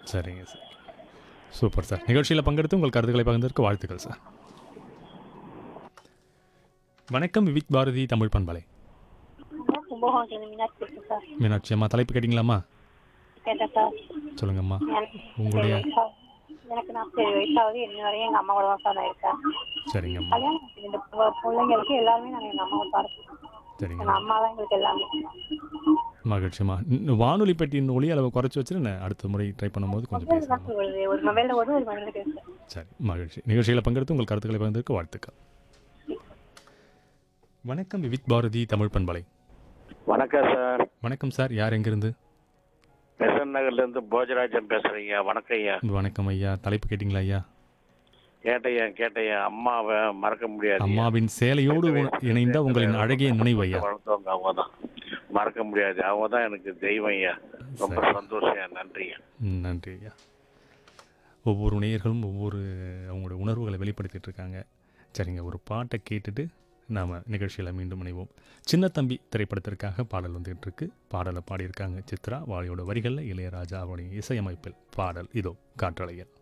சரிங்க sir super sir நிகழ்ச்சியில் பங்கெடுத்து உங்கள் கருத்துக்களை பகிர்ந்ததற்கு வாழ்த்துக்கள் சார் வணக்கம் விவிக் பாரதி தமிழ் பண்பலை கும்பகோணத்துலேருந்து மீனாட்சி பேசுகிறேன் சார் மீனாட்சி அம்மா தலைப்பு கேட்டிங்களாம்மா கேட்டேன் சார் சொல்லுங்கம்மா எனக்கு உங்களுடைய சரி வயசா- எனக்கு நான் சரி வயசாகுது இன்ன வரையும் எங்கள் அம்மா கூட தான் சார் நான் இருக்கேன் சரிங்கம்மா கல்யாணம் ஆச்சு ரெண்டு பு- பிள்ளைங்களுக்கு எல்லாருமே நாங்கள் எங்கள் அம்மாவை பார்த்துக்கோம் சரிங்க எங்கள் அம்மா தான் எங்களுக்கு எல்லாமே மகிழ்ச்சிம்மா இன்னும் வானொலி பெட்டியின் ஒளி அளவை குறைச்சி வச்சுட்டு அடுத்த முறை ட்ரை பண்ணும்போது கொஞ்சம் மொபைல் தான் பேசலாம் சார் வருது ஒரு மொபைலில் ஓடும் ஒரு மொபைலில் பேசுகிறேன் சரி மகிழ்ச்சி நிகழ்ச்சியில் பங்கெடுத்து உங்கள் கருத்துக்களை பகிர்ந்ததற்கு வாழ்த்துக்கள் வணக்கம் விவிக் பாரதி தமிழ் பண்பலை வணக்கம் சார் வணக்கம் சார் யார் எங்கிருந்து பெசன் நகர்ல இருந்து போஜராஜன் பேசுறீங்க வணக்கம் ஐயா வணக்கம் ஐயா தலைப்பு கேட்டிங்களா ஐயா கேட்டையா கேட்டையா அம்மாவை மறக்க முடியாது அம்மாவின் சேலையோடு உ- இணைந்த உங்களின் அழகிய நினைவு ஐயா வளர்த்தவங்க அவங்க தான் மறக்க முடியாது அவங்க தான் எனக்கு தெய்வம் ஐயா ரொம்ப சந்தோஷம் ஐயா நன்றி ஐயா ம், நன்றி ஐயா ஒவ்வொரு நேயர்களும் ஒவ்வொரு அவங்களுடைய உணர்வுகளை வெளிப்படுத்திட்டு இருக்காங்க சரிங்க ஒரு பாட்டை கேட்டுட்டு நாம் நிகழ்ச்சியில் மீண்டும் இணைவோம் சின்ன தம்பி திரைப்படத்திற்காக பாடல் வந்துகிட்டு இருக்கு பாடலை பாடியிருக்காங்க சித்ரா வாழையோட வரிகளில் இளையராஜா அவருடைய இசையமைப்பில் பாடல் இதோ காற்றலையில்